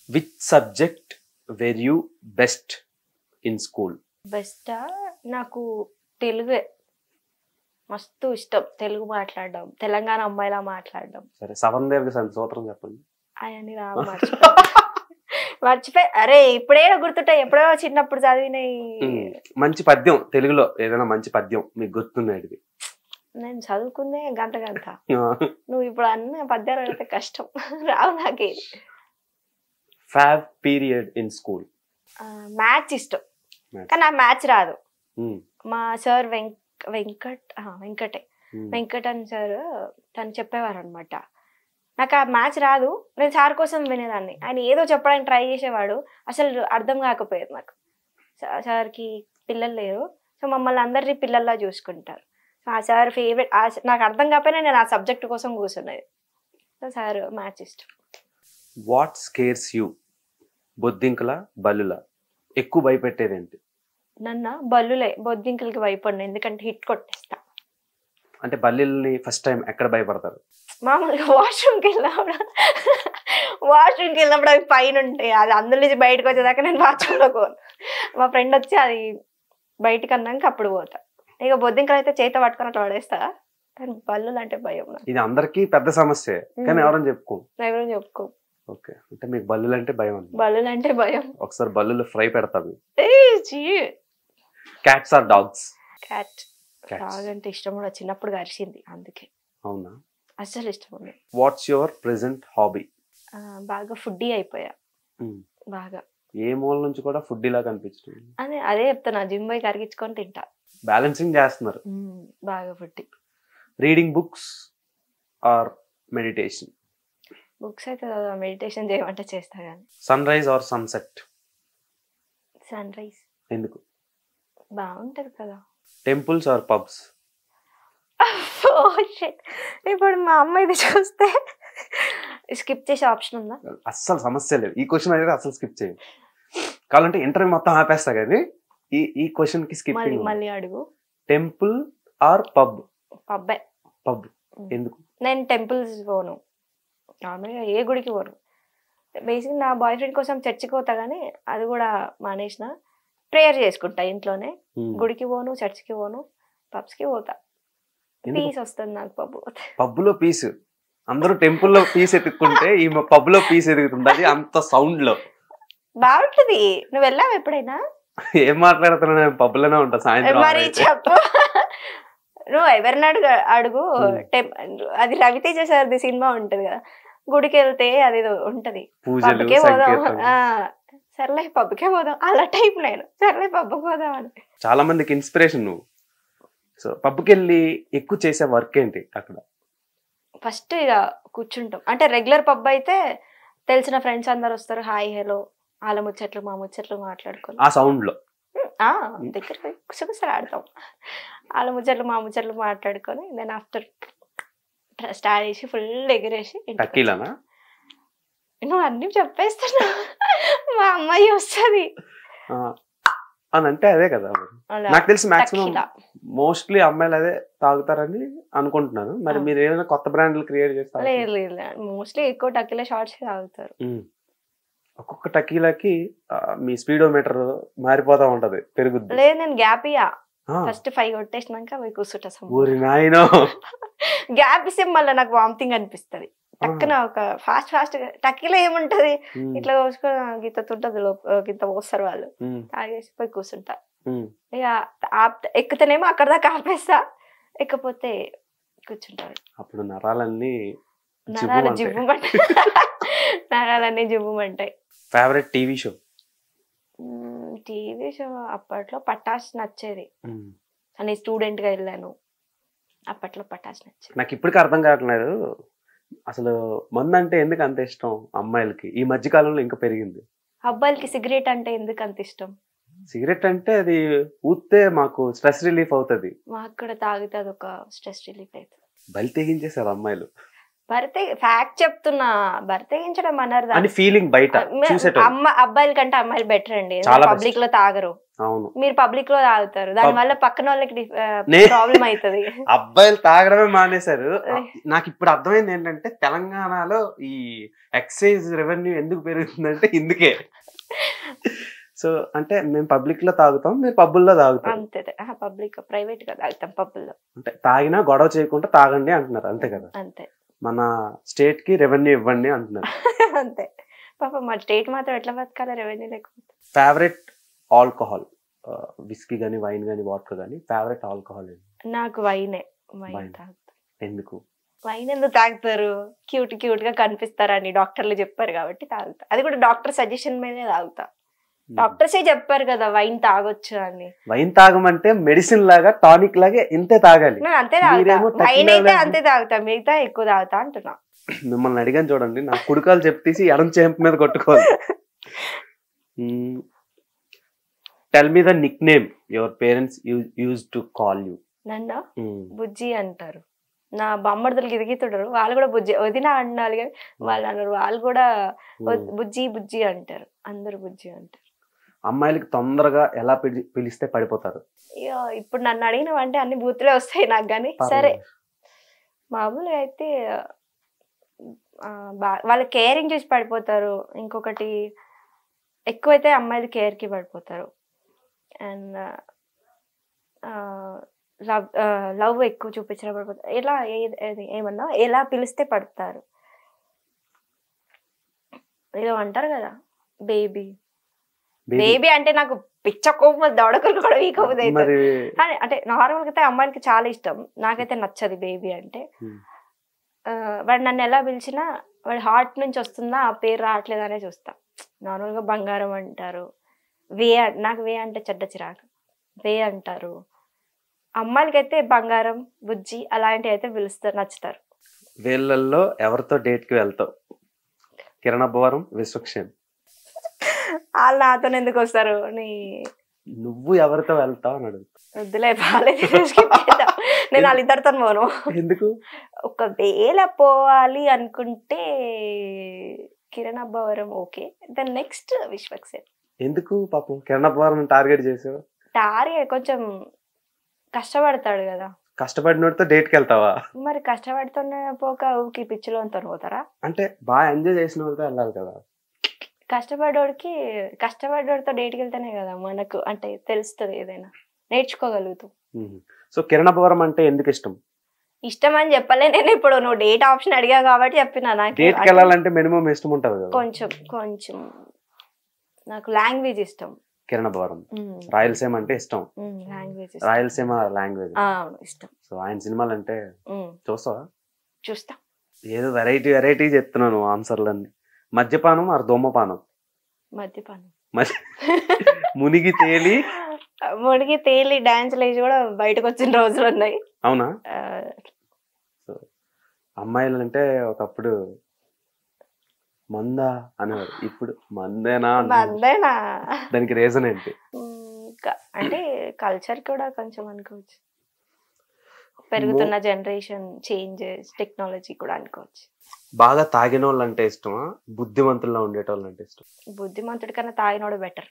Which subject were you best in school best నాకు తెలుగే మస్తు ఇష్టం తెలుగు మాట్లాడడం తెలంగాణ అమ్మాయిలా మాట్లాడడం సరే సవన్ దేవ్ సంత సూత్రం చెప్పండి అవన్నీ రా మర్చిపోయి మర్చిపోయి అరే ఇప్పుడే గుర్తుంటాయి ఎప్పుడో చిన్నప్పుడు చదివినాయి మ్మ్. మంచి పద్యం తెలుగులో ఏదైనా మంచి పద్యం మీకు గుర్తున్నాయి నేను చదువుకుందే గంట గంట నువ్వు ఇప్పుడు అన్న పద్యాలు అడిగితే కష్టం రావు నాకే fav period in school maths ఇష్టం Maths. కానీ నాకు మ్యాథ్స్ రాదు మా సార్ వెంక్ వెంకట్ ఆ, వెంకటే వెంకటన్ సార్ తను చెప్పేవారు అనమాట నాకు ఆ మ్యాథ్స్ రాదు నేను సార్ కోసం వినేదాన్ని ఆయన ఏదో చెప్పడానికి ట్రై చేసేవాడు అసలు అర్థం కాకపోయేది నాకు సా- సార్కి పిల్లలు లేరు సో మమ్మల్ని అందరినీ పిల్లల్లా చూసుకుంటారు సో ఆ సార్ ఫేవరెట్ నాకు అర్థం కాకపోయినా నేను ఆ సబ్జెక్ట్ కోసం కూర్చున్నది సో సార్ మ్యాథ్స్ ఇష్టం వాట్ స్కేర్స్ యూ బొద్దింకల బల్లుల ఎక్కువ భయపెట్టేది ఏంటి నన్న బల్లులే బొద్దింకలకి భయపడిన ఎందుకంటే హిట్ కొట్టేస్తా అంటే బల్లిల్ని ఫస్ట్ టైం ఎక్కడ భయపడతారు మామూలుగా వాష్రూమ్కి వెళ్ళినప్పుడు వాష్రూమ్కి వెళ్ళినప్పుడు అవి పైన ఉంటాయి అది అందులో నుంచి బయటకు వచ్చేదాకా నేను బాత్రూంలో పోను మా ఫ్రెండ్ వచ్చి అది బయటకు అన్నాక అప్పుడు పోతా ఇక బొద్దింకలు అయితే చేత పట్టుకొని అట్లా పడేస్తా కానీ బల్లులు అంటే భయం నాకు ఇది అందరికీ పెద్ద సమస్య కానీ మ్మ్. ఎవరైనా చెప్పుకో ఎవరు చెప్పుకో ఓకే అంటే మీకు బల్లులు అంటే భయం అండి బల్లులు అంటే భయం ఒకసారి బల్లులు ఫ్రై పెడతాము ఏ cats or dogs cat dog అంటే ఇష్టం కూడా చిన్నప్పుడు అరిచింది అందుకే అవునా అస్సలు ఇష్టం ఉండదు వాట్స్ యువర్ ప్రెసెంట్ హాబీ ఆ, బాగా ఫుడ్డీ అయిపోయా బాగా ఏ మూల నుంచి కూడా ఫుడ్ ఇలా కనిపించడం అదే అదే చెప్తున్నా జిమ్ పోయి కరిగించుకొని తింటా బ్యాలెన్సింగ్ చేస్తున్నారు మ్మ్. బాగా foodie reading books or meditation books అయితే మెడిటేషన్ చేయమంటే చేస్తా కానీ sunrise or sunset sunrise ఎందుకు బాగుంటది కదా temples or pubs Oh, shit. ఇప్పుడు మా అమ్మ ఇది చూస్తే స్కిప్ చేసే ఆప్షన్ ఉందా అస్సలు సమస్య లేదు ఈ క్వశ్చన్ అయితే అసలు స్కిప్ చేయండి కావాలంటే ఇంటర్వ్యూ మొత్తం ఆపేస్తా కానీ ఈ ఈ క్వశ్చన్ కి మళ్ళీ స్కిప్పింగ్ మళ్ళీ అడుగు టెంపుల్ ఆర్ పబ్ అబ్బాయి పబ్ ఎందుకు నేను టెంపుల్స్ పోను నార్మల్గా ఏ గుడికి పోను బేసిక్ నా బాయ్ ఫ్రెండ్ కోసం చర్చికి పోతా కానీ అది కూడా మానేసిన ప్రేయర్ చేసుకుంటా ఇంట్లోనే Hmm. గుడికి పోను చర్చికి పోను పబ్స్కి పోతా ఎందుకు పీస్ వస్తుంది నాకు పబ్ పోతే పబ్ లో పీస్ అందరూ టెంపుల్ లో పీస్ ఎత్తుక్కుంటే ఈ పబ్ లో పీస్ ఎదుగుతుంది అంత సౌండ్ లో బాగుంటది నువ్వు వెళ్ళావు ఎప్పుడైనా ఏం మాట్లాడుతున్నా నేను పబ్ లోనే ఉంటా సాయంత్రం మరి ఆరైతే. చెప్పు నువ్వు ఎవరిని అడుగు అడుగు Hmm. టెం- అది రవితేజ సార్ది సినిమా ఉంటది కదా గుడికి వెళ్తే అది ఏదో ఉంటది పూజలు పబ్కే పోదాం సంకీర్తనలు ఆ, సర్లే పబ్కే పోదాం అలా టైప్ నేను సర్లే పబ్కి పోదాం అని చాలా మందికి ఇన్స్పిరేషన్ నువ్వు సో పబ్కి వెళ్ళి ఎక్కువ చేసే వర్క్ ఏంటి అక్కడ ఫస్ట్ ఇక కూర్చుంటాం అంటే రెగ్యులర్ పబ్ అయితే తెలిసిన ఫ్రెండ్స్ అందరు వస్తారు హాయ్ హలో వాళ్ళ ముచ్చట్లు మా ముచ్చట్లు మాట్లాడుకొని ఆ సౌండ్ లో ఆ, దగ్గర పోయి కుసకుసలు ఆడతాం వాళ్ళ ముచ్చట్లు మా ముచ్చట్లు మాట్లాడుకొని దెన్ ఆఫ్టర్ స్టార్ట్ చేసి ఫుల్ ఎగిరేసి ఇంటికి టక్కీలనా వచ్చేస్తాం. నువ్వు అన్ని చెప్పేస్తున్నా మా అమ్మాయి వస్తుంది ఆ, అని అంటే అదే కదా మరి. నాకు తెలిసి మాక్సిమం మోస్ట్లీ అమ్మాయిలు అదే తాగుతారని అనుకుంటున్నాను మరి ఆ. మీరు ఏమైనా కొత్త బ్రాండ్లు క్రియేట్ చేస్తారు లేదు లేదు మోస్ట్లీ ఎక్కువ టక్కిల షార్ట్స్ తాగుతారు ఒక్కొక్క టకీలకి ఆ, మీ స్పీడోమీటర్ మారిపోతా ఉంటది పెరుగుద్ది లేదు నేను గ్యాప్ ఇయ్యా ఆ, ఫస్ట్ ఫైవ్ కొట్టేసినాక పోయి కూర్చుంటా ఊరి నాయనో గ్యాప్ ఇస్తే మళ్ళీ నాకు వామిటింగ్ అనిపిస్తుంది టక్కున ఒక ఫాస్ట్ ఫాస్ట్ టక్కీలో ఏముంటది ఉమ్, ఇట్లా కోసుకొని గిత్త తుంటది లోప గిత్త పోస్తారు వాళ్ళు ఉమ్, తాగేసి పోయి కూర్చుంటా ఉమ్. ఇక ఆప్ ఎక్కుతేనేమో అక్కడ దాకా ఆపేస్తా ఎక్కపోతే కూర్చుంటా అప్పుడు నరాలన్నీ నరాలు జివ్వుమంటాయి. జివ్వుమంటాయి నరాలన్నీ జివ్వుమంటాయి favourite TV show TV show అప్పట్లో పటాస్ నచ్చేది అని స్టూడెంట్ గా వెళ్ళాను అప్పట్లో పటాస్ నచ్చేది నాకు ఇప్పటికీ అర్థం కావట్లేదు అసలు మందు అంటే ఎందుకు అంత ఇష్టం అమ్మాయిలకి ఈ మధ్య కాలంలో ఇంకా పెరిగింది అబ్బాయిలకి సిగరెట్ అంటే ఎందుకు అంత ఇష్టం సిగరెట్ అంటే అది ఊస్తే మాకు స్ట్రెస్ రిలీఫ్ అవుతుంది మాకు కూడా తాగితే అదొక స్ట్రెస్ రిలీఫ్ అవుతుంది బలి తెగించేసారు అమ్మాయిలు భర్త ఫ్యాక్ట్ చెప్తున్నా భర్తగించడం అన్నారు అని ఫీలింగ్ బయట చూసేటోళ్ళు అమ్మ అబ్బాయిల కంటే అమ్మాయిలు బెటర్ అండి చాలా best. పబ్లిక్ లో తాగరు అవును మీరు పబ్లిక్ లో తాగుతారు దాని వల్ల పక్కన వాళ్ళకి నే- ప్రాబ్లం అవుతుంది అబ్బాయిలు తాగడమే మానేశారు నాకు ఇప్పుడు అర్థమైంది ఏంటంటే తెలంగాణలో ఈ ఎక్సైజ్ రెవెన్యూ ఎందుకు పెరుగుతుందంటే ఇందుకే సో అంటే మేము పబ్లిక్ లో తాగుతాం మీరు పబ్బుల్లో తాగుతాం అంతే పబ్లిక్ ప్రైవేట్ గా తాగుతాం పబ్బుల్లో అంటే తాగినా గొడవ చేయకుండా తాగండి అంటున్నారు అంతే కదా అంతే మన స్టేట్ కి రెవెన్యూ ఇవ్వండి అంటున్నారు అంతే పాప మా స్టేట్ మాత్రం ఎట్లా బతకాలి రెవెన్యూ లేకపోతే ఫేవరెట్ ఆల్కహాల్ విస్కీ కానీ వైన్ కానీ వాటర్ కానీ ఫేవరెట్ ఆల్కహాల్ నాకు వైనే వైన్ Wine. తాగుతా ఎందుకు వైన్ ఎందుకు తాగుతారు క్యూట్ క్యూట్ గా కనిపిస్తారని డాక్టర్లు చెప్పారు కాబట్టి తాగుతా అది కూడా డాక్టర్ సజెషన్ మీదే తాగుతా డాక్టర్సే చెప్పారు కదా వైన్ తాగొచ్చు అని వైన్ తాగమంటే మెడిసిన్ లాగా టానిక్ లాగా ఇంతే తాగాలి నేను అంతే తాగుతా మీరేమో వైన్ tequila అయితే లేదు. అంతే తాగుతా మిగతా ఎక్కువ తాగుతా అంటున్నా మిమ్మల్ని అడిగాను చూడండి నా కుడుకాలు చెప్తీసి ఎడం చేంపు మీద కొట్టుకోవాలి tell me the nickname your parents use to call you నన్ను బుజ్జి అంటారు నా బొమ్మడిదలు గిరిగితుంటారు వాళ్ళు కూడా బుజ్జి వదిన అన్నారు కానీ వాళ్ళు అన్నారు వాళ్ళు కూడా వ- బుజ్జి బుజ్జి అంటారు అందరూ బుజ్జి అంటారు అమ్మాయిలకి తొందరగా ఎలా పిలి- పిలిస్తే పడిపోతారు ఇక ఇప్పుడు నన్ను అడిగినవంటే అన్ని బూతులే వస్తాయి నాకు కానీ సరే మామూలుగా అయితే ఆ, బా- వాళ్ళు కేరింగ్ చేసి పడిపోతారు ఇంకొకటి ఎక్కువైతే అమ్మాయిలు కేర్కి పడిపోతారు అండ్ లవ్ లవ్ ఎక్కువ చూపించడం పడిపోతారు ఎలా ఏ- ఏది ఏమన్నా ఎలా పిలిస్తే పడతారు ఏదో అంటారు కదా బేబీ Baby. బేబీ అంటే నాకు పిచ్చ కోపం దవడకులు కూడా ఈ కోపం అవుతుంది మరి కానీ అంటే నార్మల్ అయితే అమ్మాయిలకి చాలా ఇష్టం నాకైతే నచ్చదు బేబీ అంటే Hmm. ఆ, వాడు నన్ను ఎలా పిలిచినా వాడి హార్ట్ నుంచి వస్తుందా ఆ పేరు రావట్లేదనే చూస్తా నార్మల్ గా బంగారం అంటారు వే అన్- నాకు వే అంటే చెడ్డ చిరాకు వే అంటారు అమ్మాయిలకైతే బంగారం బుజ్జి అలాంటివి అయితే పిలుస్తారు నచ్చుతారు వీళ్ళల్లో ఎవరితో డేట్ కి వెళ్తావు కిరణ్ అబ్బవరం విశ్వక్షేమ్ వాళ్ళు నాతో ఎందుకు వస్తారు నీ నువ్వు ఎవరితో వెళ్తావు అని అడుగు వద్దులే బాగాలేదు skip చేద్దాం. నేను వాళ్ళిద్దరితో పోను ఎందుకు ఒకవేళ పోవాలి అనుకుంటే Kiran Abbavaram okay then next Vishwaksen ఎందుకు పాపం కిరణ్ అబ్బవరం టార్గెట్ చేసావు టార్గెట్ కొంచెం కష్టపడతాడు కదా కష్టపడినోడితో డేట్కి వెళ్తావా మరి కష్టపడుతున్న పోక ఊకి పిచ్చిలో అంతా పోతారా అంటే బాగా ఎంజాయ్ చేసిన వాళ్ళతో వెళ్ళాలి కదా కష్టపడోడికి కష్టపడోడితో డేట్కి వెళ్తేనే కదా మనకు అంటే తెలుస్తుంది ఏదైనా నేర్చుకోగలుగుతాం సో కిరణ్ అబ్బవరం అంటే ఎందుకు ఇష్టం ఇష్టం అని చెప్పలే నేను ఇప్పుడు నువ్వు డేట్ ఆప్షన్ అడిగా కాబట్టి చెప్పిన నాకు డేట్కి అంటే వెళ్ళాలంటే మినిమం ఇష్టం ఉంటుంది కదా కొంచెం కొంచెం నాకు లాంగ్వేజ్ ఇష్టం కిరణ్ అబ్బవరం రాయలసీమ అంటే ఇష్టం లాంగ్వేజ్ రాయలసీమ లాంగ్వేజ్ అవును ఇష్టం సో ఆయన సినిమాలు అంటే ఉమ్, చూస్తావా చూస్తా ఏదో వెరైటీ వెరైటీ చెప్తున్నాను ఆన్సర్లన్నీ మద్యపానం ఆర్ ధూమపానం మద్యపానం మరి మునిగి తేలి ముడికి తేలి డాన్స్ లేచి కూడా బయటకు వచ్చిన రోజులు ఉన్నాయి అవునా ఆ, అమ్మాయిలు అంటే ఒకప్పుడు మందా అనేవారు ఇప్పుడు మందేనా అంటున్నారు. మందేనా దానికి రీజన్ ఏంటి ఉమ్, క- అంటే కల్చర్ కూడా కొంచెం అనుకోవచ్చు పెరుగుతున్న జనరేషన్ చేంజెస్ టెక్నాలజీ కూడా అనుకోవచ్చు బాగా తాగిన వాళ్ళు అంటే ఇష్టమా బుద్ధిమంతుల్లో ఉండేటోళ్ళు అంటే ఇష్టం బుద్ధిమంతుడి కన్నా తాగినోడు బెటర్